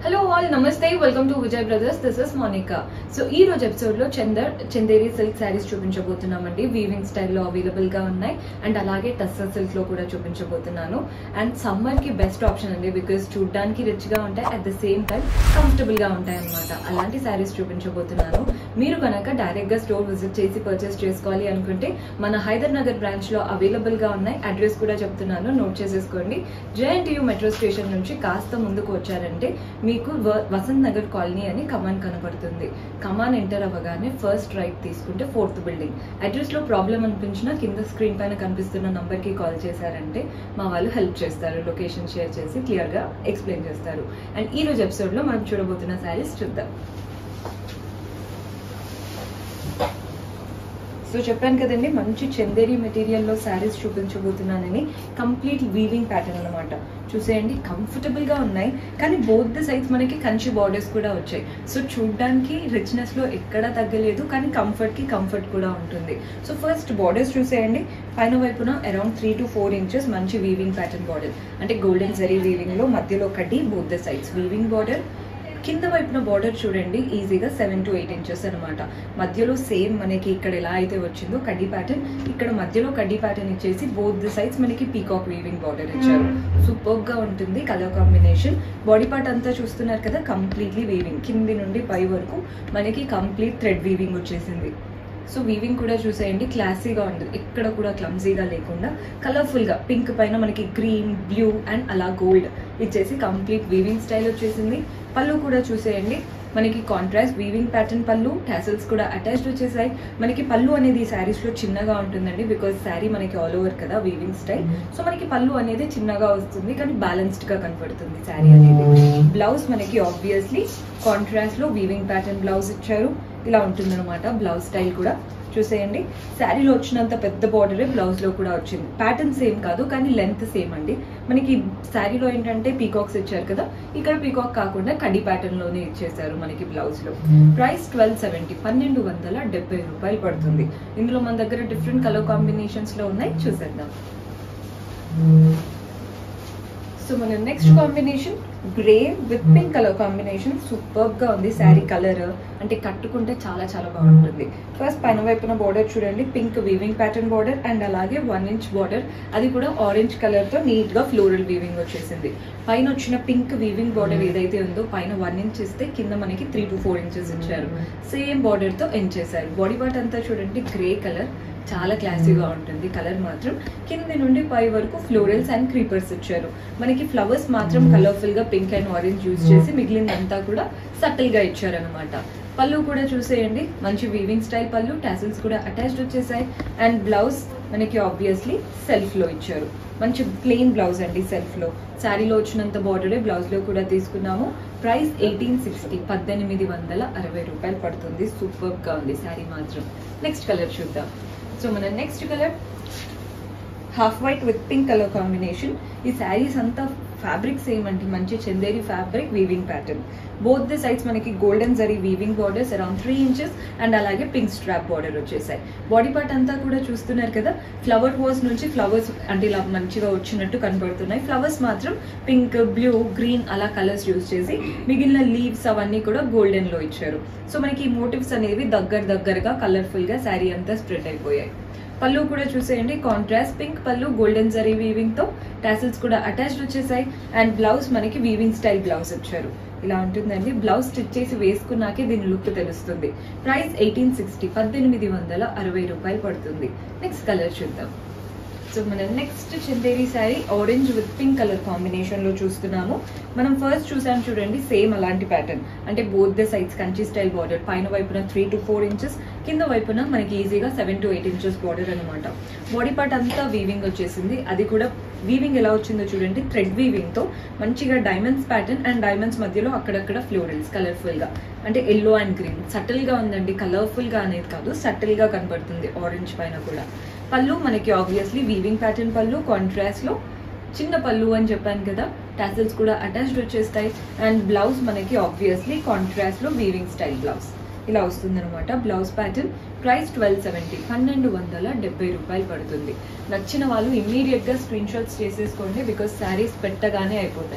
hello all namaste welcome to Vijay Brothers this is Monika so ఈ రోజు episode లో చందర్ చందేరి సిల్క్ శారీస్ చూపించబోతున్నామండి వీవింగ్ స్టైల్లో అవైలబుల్ గా ఉన్నాయి అండ్ అలాగే టస్సర్ సిల్క్ లో కూడా చూపించబోతున్నాను అండ్ సమ్మర్ కి బెస్ట్ ఆప్షన్ అండి బికాస్ చూడడానికి రిచ్ గా ఉంటాయి at the same time comfortable గా ఉంటాయి అనమాట అలాంటి శారీస్ చూపించబోతున్నాను మీరు కనుక డైరెక్ట్ గా స్టోర్ విజిట్ చేసి పర్చేస్ చేసుకోవాలి అనుకుంటే మన హైదర్ నగర్ బ్రాంచ్ లో అవైలబుల్ గా ఉన్నాయి అడ్రస్ కూడా చెప్తున్నాను నోట్ చేసేసుకోండి జేఎన్టీయూ మెట్రో స్టేషన్ నుంచి కాస్త ముందుకు వచ్చారంటే మీకు వ- వసంత్ నగర్ కాలనీ అని కమాన్ కనపడుతుంది కమాన్ ఎంటర్ అవ్వగానే ఫస్ట్ రైట్ తీసుకుంటే ఫోర్త్ బిల్డింగ్ అడ్రస్ లో ప్రాబ్లం అనిపించినా కింద స్క్రీన్ పైన కనిపిస్తున్న నంబర్ కి కాల్ చేశారంటే మా వాళ్ళు హెల్ప్ చేస్తారు లొకేషన్ షేర్ చేసి క్లియర్ గా ఎక్స్ప్లెయిన్ చేస్తారు అండ్ ఈ రోజు ఎపిసోడ్ లో మనం చూడబోతున్న శారీస్ చూద్దాం సో చెప్పాను కదండి మంచి చందేరి మెటీరియల్లో శారీస్ చూపించబోతున్నానని కంప్లీట్ వీవింగ్ ప్యాటర్న్ అనమాట చూసేయండి కంఫర్టబుల్ గా ఉన్నాయి కానీ బోత్ ద సైడ్స్ మనకి కంచి బార్డర్స్ కూడా వచ్చాయి సో చూడడానికి రిచ్నెస్ లో ఎక్కడా తగ్గలేదు కానీ కంఫర్ట్ కి కంఫర్ట్ కూడా ఉంటుంది సో ఫస్ట్ బార్డర్స్ చూసేయండి పైన వైపున around three to four inches మంచి వీవింగ్ ప్యాటర్న్ బార్డర్ అంటే గోల్డెన్ జరీ వీవింగ్ లో మధ్యలో ఒకటి both the sides weaving border కింద వైపున బార్డర్ చూడండి ఈజీగా సెవెన్ టు ఎయిట్ ఇంచెస్ అనమాట మధ్యలో సేమ్ మనకి ఇక్కడ ఎలా అయితే వచ్చిందో కడ్డీ ప్యాటర్న్ ఇక్కడ మధ్యలో కడ్డీ ప్యాటర్న్ ఇచ్చేసి బోత్ ది సైడ్స్ మనకి పీకాక్ వీవింగ్ బార్డర్ ఇచ్చారు సూపర్ గా ఉంటుంది కలర్ కాంబినేషన్ బాడీ పార్ట్ అంతా చూస్తున్నారు కదా కంప్లీట్లీ వీవింగ్ కింది నుండి పై వరకు మనకి కంప్లీట్ థ్రెడ్ వీవింగ్ వచ్చేసింది సో వీవింగ్ కూడా చూసేయండి క్లాసీగా ఉంటుంది ఎక్కడ కూడా క్లమ్జీగా లేకుండా కలర్ఫుల్గా పింక్ పైన మనకి గ్రీన్ బ్లూ అండ్ అలా గోల్డ్ ఇచ్చేసి కంప్లీట్ వీవింగ్ స్టైల్ వచ్చేసింది పళ్ళు కూడా చూసేయండి మనకి కాంట్రాస్ట్ వీవింగ్ ప్యాటర్న్ పళ్ళు టాసల్స్ కూడా అటాచ్డ్ వచ్చేసాయి మనకి పళ్ళు అనేది ఈ శారీస్ లో చిన్నగా ఉంటుందండి బికాజ్ శారీ మనకి ఆల్ ఓవర్ కదా వీవింగ్ స్టైల్ సో మనకి పళ్ళు అనేది చిన్నగా వస్తుంది కానీ బ్యాలెన్స్డ్ గా కనపడుతుంది శారీ అనేది బ్లౌజ్ మనకి ఆబ్వియస్లీ కాంట్రాస్ట్ లో వీవింగ్ ప్యాటర్న్ బ్లౌజ్ ఇచ్చారు ఇలా ఉంటుందన్నమాట బ్లౌజ్ స్టైల్ కూడా చూసేయండి శారీలో వచ్చినంత పెద్ద బార్డరే బ్లౌజ్ లో కూడా వచ్చింది ప్యాటర్న్ సేమ్ కాదు కానీ లెంత్ సేమ్ అండి మనకి శారీలో ఏంటంటే పీకాక్స్ ఇచ్చారు కదా ఇక్కడ పీకాక్ కాకుండా కడి ప్యాటర్న్ లోనే ఇచ్చేసారు మనకి బ్లౌజ్ లో ప్రైస్ ట్వెల్వ్ సెవెంటీ పన్నెండు వందల డెబ్బై రూపాయలు పడుతుంది ఇందులో మన దగ్గర డిఫరెంట్ కలర్ కాంబినేషన్స్ లో ఉన్నాయి చూసేద్దాం సో మన next combination grey with pink colour combination super గా ఉంది శారీ కలర్ అంటే కట్టుకుంటే చాలా చాలా బాగుంటుంది ఫస్ట్ పైన వైపున బార్డర్ చూడండి pink weaving pattern border and అలాగే వన్ ఇంచ్ బార్డర్ అది కూడా ఆరెంజ్ కలర్ తో నీట్ గా ఫ్లోరల్ వీవింగ్ వచ్చేసింది పైన వచ్చిన పింక్ వీవింగ్ బార్డర్ ఏదైతే ఉందో పైన వన్ ఇంచ్ ఇస్తే కింద మనకి త్రీ టు ఫోర్ ఇంచెస్ ఇచ్చారు సేమ్ బార్డర్ తో ఎండ్ చేశారు బాడీ పార్ట్ అంతా చూడండి గ్రే కలర్ చాలా క్లాసీగా ఉంటుంది కలర్ మాత్రం కింది నుండి పై వరకు ఫ్లోరల్స్ అండ్ క్రీపర్స్ ఇచ్చారు మనకి ఫ్లవర్స్ మాత్రం కలర్ఫుల్ గా పింక్ అండ్ ఆరెంజ్ యూజ్ చేసి మిగిలిందంతా కూడా సటిల్ గా ఇచ్చారనమాట పళ్ళు కూడా చూసేయండి మంచి వీవింగ్ స్టైల్ పళ్ళు టాసిల్స్ కూడా అటాచ్డ్ వచ్చేసాయి అండ్ బ్లౌజ్ మనకి ఆబ్వియస్లీ సెల్ఫ్ లో ఇచ్చారు మంచి ప్లెయిన్ బ్లౌజ్ అండి సెల్ఫ్ లో శారీలో వచ్చినంత బార్డరే బ్లౌజ్ లో కూడా తీసుకున్నాము ప్రైస్ ఎయిటీన్ సిక్స్టీ పద్దెనిమిది వందల అరవై రూపాయలు పడుతుంది సూపర్ గా ఉంది శారీ మాత్రం నెక్స్ట్ కలర్ చూద్దాం సో మన next colour half white with pink colour combination ఈ శారీస్ అంతా ఫ్యాబ్రిక్ సేమ్ అండి మంచి Chanderi fabric weaving pattern both the sides మనకి golden zari weaving borders around three inches and అలాగే పింక్ స్ట్రాప్ బార్డర్ వచ్చేసాయి బాడీ పార్ట్ అంతా కూడా చూస్తున్నారు కదా ఫ్లవర్ వాస్ నుంచి ఫ్లవర్స్ అంటే ఇలా మంచిగా వచ్చినట్టు కనబడుతున్నాయి ఫ్లవర్స్ మాత్రం పింక్ బ్లూ గ్రీన్ అలా కలర్స్ యూజ్ చేసి మిగిలిన లీవ్స్ అవన్నీ కూడా గోల్డెన్ లో ఇచ్చారు సో మనకి ఈ మోటివ్స్ అనేవి దగ్గర దగ్గరగా కలర్ఫుల్ గా శారీ అంతా స్ప్రెడ్ అయిపోయాయి పళ్ళు కూడా చూసేయండి కాంట్రాస్ట్ పింక్ పళ్ళు గోల్డెన్ జరీ వీవింగ్ తో టాసిల్స్ కూడా అటాచ్డ్ వచ్చేసాయి అండ్ బ్లౌజ్ మనకి వీవింగ్ స్టైల్ బ్లౌజ్ వచ్చారు ఇలా ఉంటుందండి బ్లౌజ్ స్టిచ్ చేసి వేసుకున్నాకే దీని లుక్ తెలుస్తుంది ప్రైస్ ఎయిటీన్ సిక్స్టీ పద్దెనిమిది వందల అరవై రూపాయలు పడుతుంది నెక్స్ట్ కలర్ చూద్దాం సో మన next Chanderi sari orange with pink colour combination లో చూస్తున్నాము మనం ఫస్ట్ చూసాం చూడండి సేమ్ అలాంటి ప్యాటర్న్ అంటే both the sides Kanchi style border పైన వైపున త్రీ టు ఫోర్ ఇంచెస్ కింద వైపున మనకి ఈజీగా seven to eight inches border అనమాట బాడీ పార్ట్ అంతా వీవింగ్ వచ్చేసింది అది కూడా వీవింగ్ ఎలా వచ్చిందో చూడండి థ్రెడ్ వీవింగ్ తో మంచిగా డైమండ్స్ ప్యాటర్న్ అండ్ డైమండ్స్ మధ్యలో అక్కడక్కడ ఫ్లోరల్స్ కలర్ఫుల్ గా అంటే ఎల్లో అండ్ గ్రీన్ సటిల్ గా ఉందండి కలర్ఫుల్ గా అనేది కాదు సటిల్ గా కనబడుతుంది ఆరెంజ్ పైన కూడా పళ్ళు మనకి ఆబ్వియస్లీ వీవింగ్ ప్యాటర్న్ పళ్ళు కాంట్రాస్ట్ లో చిన్న పళ్ళు అని చెప్పాను కదా టాసిల్స్ కూడా అటాచ్డ్ వచ్చేస్తాయి అండ్ బ్లౌజ్ మనకి ఆబ్వియస్లీ కాంట్రాస్ట్ లో వీవింగ్ స్టైల్ బ్లౌజ్ ఇలా వస్తుంది అనమాట blouse pattern price twelve seventy పన్నెండు వందల డెబ్బై రూపాయలు పడుతుంది నచ్చిన వాళ్ళు ఇమ్మీడియట్ గా స్క్రీన్ షాట్స్ చేసేసుకోండి బికాస్ శారీస్ పెట్టగానే అయిపోతాయి సో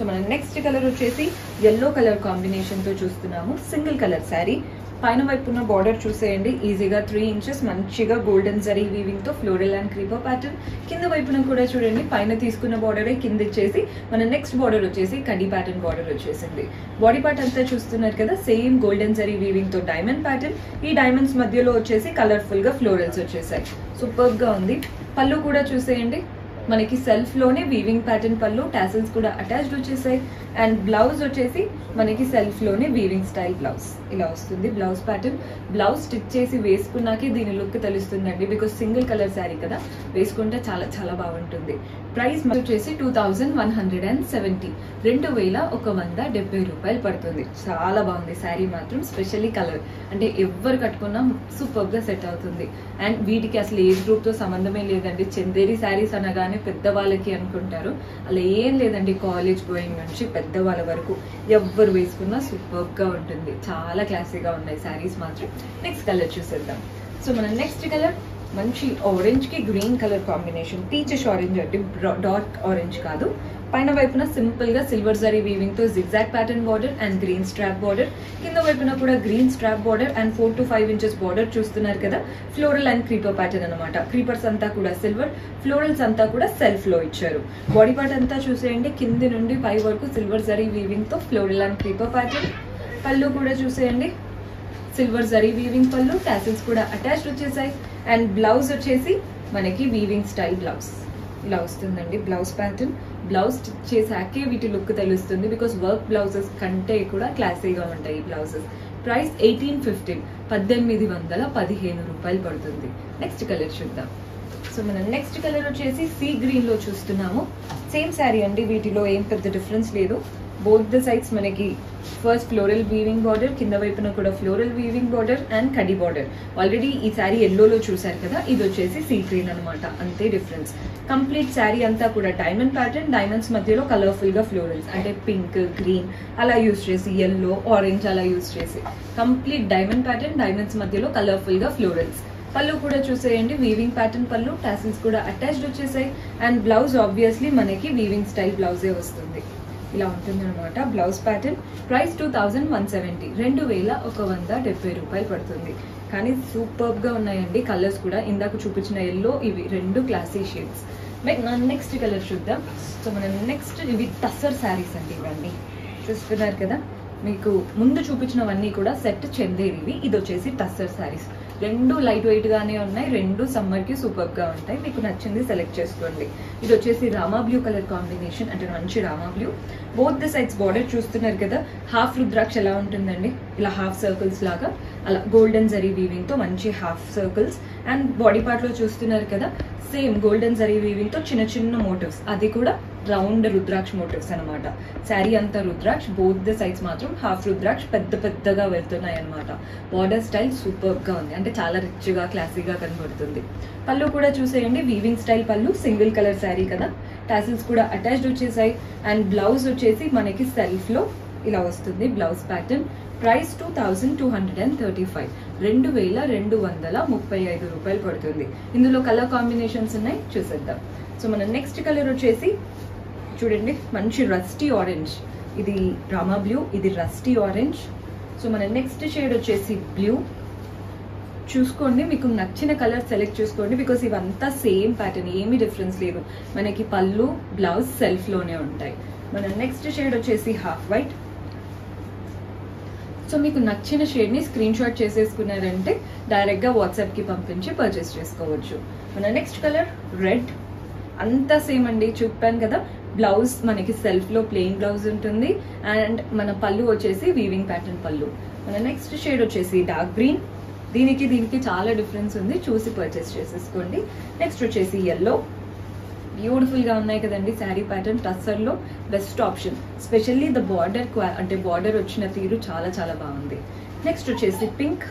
సో మనం నెక్స్ట్ కలర్ వచ్చేసి ఎల్లో కలర్ కాంబినేషన్ తో చూస్తున్నాము సింగిల్ కలర్ శారీ పైన వైపు ఉన్న బార్డర్ చూసేయండి ఈజీగా త్రీ ఇంచెస్ మంచిగా గోల్డెన్ జరీ వీవింగ్ తో ఫ్లోరల్ అండ్ క్రీపర్ ప్యాటర్న్ కింద వైపున కూడా చూడండి పైన తీసుకున్న బార్డరే కింద ఇచ్చేసి మన నెక్స్ట్ బార్డర్ వచ్చేసి కడి ప్యాటర్న్ బార్డర్ వచ్చేసింది బాడీ పార్ట్ అంతా చూస్తున్నారు కదా సేమ్ గోల్డెన్ జరీ వీవింగ్ తో డైమండ్ ప్యాటర్న్ ఈ డైమండ్స్ మధ్యలో వచ్చేసి కలర్ఫుల్ గా ఫ్లోరల్స్ వచ్చేసాయి సూపర్ గా ఉంది పళ్ళు కూడా చూసేయండి మనకి సెల్ఫ్ లోనే వీవింగ్ ప్యాటర్న్ పళ్ళు టాసిల్స్ కూడా అటాచ్డ్ వచ్చేసాయి అండ్ బ్లౌజ్ వచ్చేసి మనకి సెల్ఫ్ లోనే వీవింగ్ స్టైల్ బ్లౌజ్ ఇలా వస్తుంది బ్లౌజ్ ప్యాటర్న్ బ్లౌజ్ స్టిచ్ చేసి వేసుకున్నాకే దీని లుక్ తెలుస్తుందండి బికాస్ సింగిల్ కలర్ శారీ కదా వేసుకుంటే చాలా చాలా బాగుంటుంది ప్రైస్ వచ్చేసి two thousand one hundred and seventy రెండు వేల ఒక వంద డెబ్బై రూపాయలు పడుతుంది చాలా బాగుంది శారీ మాత్రం స్పెషల్లీ కలర్ అంటే ఎవరు కట్టుకున్నా సూపర్ గా సెట్ అవుతుంది అండ్ వీటికి అసలు ఏజ్ గ్రూప్ తో సంబంధమే లేదండి చందేరి శారీస్ అనగానే పెద్దవాళ్ళకి అనుకుంటారు అలా ఏం లేదండి కాలేజ్ గోయింగ్ నుంచి పెద్దవాళ్ళ వరకు ఎవ్వరు వేసుకున్నా సూపర్ గా ఉంటుంది చాలా క్లాసీగా ఉన్నాయి శారీస్ మాత్రం నెక్స్ట్ కలర్ చూసేద్దాం సో మన నెక్స్ట్ కలర్ మంచి ఆరెంజ్ కి green colour combination peaches orange అంటే డార్క్ ఆరెంజ్ కాదు పైన వైపున సింపుల్ గా సిల్వర్ జరీ వీవింగ్ తో zigzag pattern border and green strap border కింద వైపున కూడా green strap border and four to five inches border చూస్తున్నారు కదా ఫ్లోరల్ అండ్ క్రీపర్ ప్యాటర్న్ అనమాట క్రీపర్స్ అంతా కూడా సిల్వర్ ఫ్లోరల్స్ అంతా కూడా సెల్ఫ్ లో ఇచ్చారు బాడీ పార్ట్ అంతా చూసేయండి కింది నుండి పై వరకు సిల్వర్ జరీ వీవింగ్ తో floral and creeper pattern pallu కూడా చూసేయండి silver zari weaving pallu tassels కూడా అటాచ్డ్ వచ్చేసాయి అండ్ బ్లౌజ్ వచ్చేసి మనకి వీవింగ్ స్టైల్ బ్లౌజ్ ఇలా వస్తుందండి బ్లౌజ్ ప్యాటర్న్ బ్లౌజ్ స్టిచ్ చేసాకే వీటి లుక్ తెలుస్తుంది బికాస్ వర్క్ బ్లౌజెస్ కంటే కూడా క్లాసీగా ఉంటాయి ఈ బ్లౌజెస్ ప్రైస్ ఎయిటీన్ ఫిఫ్టీన్ పద్దెనిమిది వందల పదిహేను రూపాయలు పడుతుంది నెక్స్ట్ కలర్ చూద్దాం సో మనం నెక్స్ట్ కలర్ వచ్చేసి సీ గ్రీన్ లో చూస్తున్నాము సేమ్ శారీ అండి వీటిలో ఏం పెద్ద డిఫరెన్స్ లేదు బోత్ ద సైడ్స్ మనకి ఫస్ట్ ఫ్లోరల్ వీవింగ్ బార్డర్ కింద వైపున కూడా ఫ్లోరల్ వీవింగ్ బార్డర్ అండ్ కడి బార్డర్ ఆల్రెడీ ఈ శారీ ఎల్లోలో చూసారు కదా ఇది వచ్చేసి సీ గ్రీన్ అనమాట అంతే డిఫరెన్స్ కంప్లీట్ శారీ అంతా కూడా డైమండ్ ప్యాటర్న్ డైమండ్స్ మధ్యలో కలర్ఫుల్ గా ఫ్లోరల్స్ అంటే పింక్ గ్రీన్ అలా యూస్ చేసి ఎల్లో ఆరెంజ్ అలా యూస్ చేసి కంప్లీట్ డైమండ్ ప్యాటర్న్ డైమండ్స్ మధ్యలో కలర్ఫుల్ గా ఫ్లోరల్స్ పళ్ళు కూడా చూసేయండి వీవింగ్ ప్యాటర్న్ పళ్ళు టాసిల్స్ కూడా అటాచ్డ్ వచ్చేసాయి అండ్ బ్లౌజ్ ఆబ్వియస్లీ మనకి వీవింగ్ స్టైల్ బ్లౌజే వస్తుంది ఇలా ఉంటుంది అనమాట blouse pattern price two thousand one seventy రెండు వేల ఒక వంద డెబ్బై రూపాయలు పడుతుంది కానీ సూపర్ గా ఉన్నాయండి కలర్స్ కూడా ఇందాక చూపించిన ఎల్లో ఇవి రెండు క్లాసీ షేడ్స్ నెక్స్ట్ కలర్ చూద్దాం సో మనం నెక్స్ట్ ఇవి టస్సర్ శారీస్ అండి ఇవన్నీ చూస్తున్నారు కదా మీకు ముందు చూపించినవన్నీ కూడా సెట్ చెందేవి ఇది వచ్చేసి టస్సర్ శారీస్ రెండు లైట్ వెయిట్ గానే ఉన్నాయి రెండు సమ్మర్ కి సూపర్ గా ఉంటాయి మీకు నచ్చింది సెలెక్ట్ చేసుకోండి ఇది వచ్చేసి రామా బ్లూ కలర్ కాంబినేషన్ అంటే మంచి rama blue both the sides border చూస్తున్నారు కదా హాఫ్ రుద్రాక్ష ఎలా ఉంటుందండి ఇలా హాఫ్ సర్కిల్స్ లాగా అలా గోల్డెన్ జరీ వీవింగ్ తో మంచి half circles and body part లో చూస్తున్నారు కదా సేమ్ గోల్డెన్ జరీ వీవింగ్ తో చిన్న చిన్న మోటివ్స్ అది కూడా రౌండ్ రుద్రాక్ష మోటివ్స్ అనమాట శారీ అంతా రుద్రాక్ష బోత్ ద సైడ్స్ మాత్రం హాఫ్ రుద్రాక్ష పెద్ద పెద్దగా వెళ్తున్నాయి అనమాట బార్డర్ స్టైల్ సూపర్ గా ఉంది అంటే చాలా రిచ్ గా క్లాసీగా కనబడుతుంది పళ్ళు కూడా చూసేయండి weaving style pallu single colour sari కదా టాసిల్స్ కూడా అటాచ్డ్ వచ్చేసాయి అండ్ బ్లౌజ్ వచ్చేసి మనకి సెల్ఫ్ లో ఇలా వస్తుంది blouse pattern price two thousand two hundred and thirty five రెండు వేల రెండు వందల ముప్పై ఐదు రూపాయలు పడుతుంది ఇందులో కలర్ కాంబినేషన్స్ ఉన్నాయి చూసేద్దాం సో మన నెక్స్ట్ కలర్ వచ్చేసి చూడండి మంచి రస్టీ ఆరెంజ్ ఇది రామా బ్లూ ఇది రస్టీ ఆరెంజ్ సో మన నెక్స్ట్ షేడ్ వచ్చేసి బ్లూ చూసుకోండి మీకు నచ్చిన కలర్ సెలెక్ట్ చేసుకోండి బికాస్ ఇవంతా సేమ్ ప్యాటర్న్ ఏమీ డిఫరెన్స్ లేదు మనకి పళ్ళు బ్లౌజ్ సెల్ఫ్ లోనే ఉంటాయి మన నెక్స్ట్ షేడ్ వచ్చేసి హాఫ్ వైట్ సో మీకు నచ్చిన షేడ్ ని స్క్రీన్ షాట్ చేసేసుకున్నారంటే డైరెక్ట్ గా వాట్సాప్ కి పంపించి పర్చేస్ చేసుకోవచ్చు మన నెక్స్ట్ కలర్ రెడ్ అంతా సేమ్ అండి చెప్పాను కదా బ్లౌజ్ మనకి సెల్ఫ్ లో ప్లెయిన్ బ్లౌజ్ ఉంటుంది అండ్ మన పళ్ళు వచ్చేసి వీవింగ్ ప్యాటర్న్ పళ్ళు మన నెక్స్ట్ షేడ్ వచ్చేసి డార్క్ గ్రీన్ దీనికి దీనికి చాలా డిఫరెన్స్ ఉంది చూసి పర్చేస్ చేసేసుకోండి నెక్స్ట్ వచ్చేసి ఎల్లో బ్యూటిఫుల్ గా ఉన్నాయి కదండి శారీ ప్యాటర్న్ టస్సర్ లో best option specially the border అంటే బార్డర్ వచ్చిన తీరు చాలా చాలా బాగుంది నెక్స్ట్ వచ్చేసి పింక్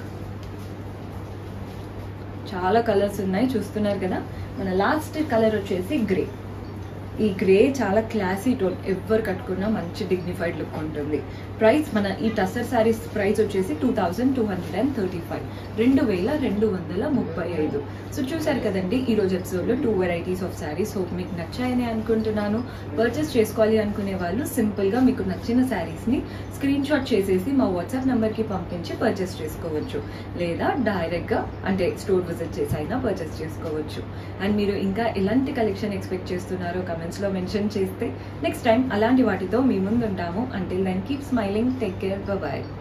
చాలా కలర్స్ ఉన్నాయి చూస్తున్నారు కదా మన లాస్ట్ కలర్ వచ్చేసి గ్రే ఈ గ్రే చాలా క్లాసీ టోన్ ఎవరు కట్టుకున్నా మంచి డిగ్నిఫైడ్ లుక్ ఉంటుంది ప్రైస్ మన ఈ టసర్ శారీస్ ప్రైస్ వచ్చేసి two thousand two hundred and thirty five రెండు వేల రెండు వందల ముప్పై ఐదు సో చూసారు కదండి ఈ రోజు ఎపిసోడ్లో two varieties of saris hope మీకు నచ్చాయని అనుకుంటున్నాను పర్చేస్ చేసుకోవాలి అనుకునే వాళ్ళు సింపుల్గా మీకు నచ్చిన శారీస్ని స్క్రీన్ షాట్ చేసేసి మా వాట్సాప్ నెంబర్కి పంపించి పర్చేస్ చేసుకోవచ్చు లేదా డైరెక్ట్గా అంటే స్టోర్ విజిట్ చేసి అయినా పర్చేస్ చేసుకోవచ్చు అండ్ మీరు ఇంకా ఎలాంటి కలెక్షన్ ఎక్స్పెక్ట్ చేస్తున్నారో కమెంట్స్లో మెన్షన్ చేస్తే నెక్స్ట్ టైం అలాంటి వాటితో మీ ముందు ఉంటాము అంటే then keep smiling take care bye